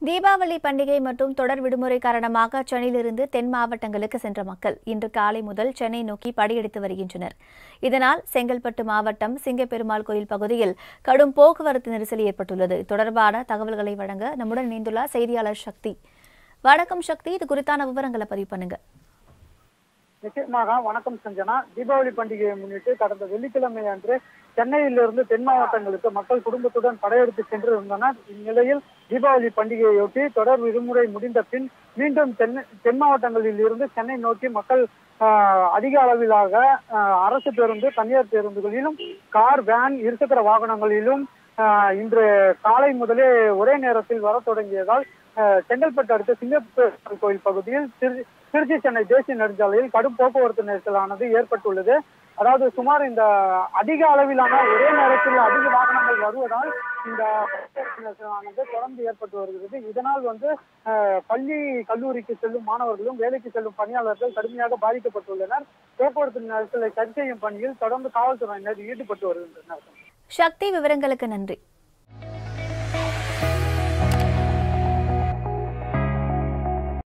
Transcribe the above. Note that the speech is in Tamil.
தீபாவளி பண்டிகை மற்றும் தொடர் விடுமுறை காரணமாக சென்னையிலிருந்து தென் மாவட்டங்களுக்கு சென்ற மக்கள் இன்று காலை முதல் சென்னை நோக்கி படியெடுத்து வருகின்றனர் இதனால் செங்கல்பட்டு மாவட்டம் சிங்கப்பெருமாள் கோயில் பகுதியில் கடும் போக்குவரத்து நெரிசல் ஏற்பட்டுள்ளது இது தொடர்பான தகவல்களை வழங்க நம்முடன் இணைந்துள்ளார் செய்தியாளர் சக்தி வணக்கம் சக்தி இது குறித்தான விவரங்களை பதிவு பண்ணுங்க நிச்சயமாக வணக்கம் சஞ்சனா தீபாவளி பண்டிகையை முன்னிட்டு கடந்த வெள்ளிக்கிழமை அன்று சென்னையிலிருந்து தென் மாவட்டங்களுக்கு மக்கள் குடும்பத்துடன் படையெடுத்து சென்று இருந்தனர் இந்நிலையில் தீபாவளி பண்டிகையொட்டி தொடர் விடுமுறை முடிந்த பின் மீண்டும் தென் தென் மாவட்டங்களில் இருந்து சென்னை நோக்கி மக்கள் ஆஹ், அதிக அளவிலாக ஆஹ், அரசு பேருந்து தனியார் பேருந்துகளிலும் கார் வேன் இருசக்கர வாகனங்களிலும் ஆஹ், இன்று காலை முதலே ஒரே நேரத்தில் வரத் தொடங்கியதால் ஆஹ், செங்கல்பட்டு அடுத்த சிங்கப்பெருமாள் கோயில் பகுதியில் திரு திருச்சி சென்னை தேசிய நெடுஞ்சாலையில் கடும் போக்குவரத்து நெரிசலானது ஏற்பட்டுள்ளது அதாவது சுமார் இந்த அதிக அளவிலான ஒரே நேரத்தில் அதிக வாகனங்கள் வருவதால் இந்த போக்குவரத்து நெரிசலானது தொடர்ந்து ஏற்பட்டு வருகிறது இதனால் வந்து அஹ், பள்ளி கல்லூரிக்கு செல்லும் மாணவர்களும் வேலைக்கு செல்லும் பணியாளர்கள் கடுமையாக பாதிக்கப்பட்டுள்ளனர் போக்குவரத்து நெரிசலை சரி செய்யும் பணியில் தொடர்ந்து காவல்துறையினர் ஈடுபட்டு வருகின்றனர் சக்தி விவரங்களுக்கு நன்றி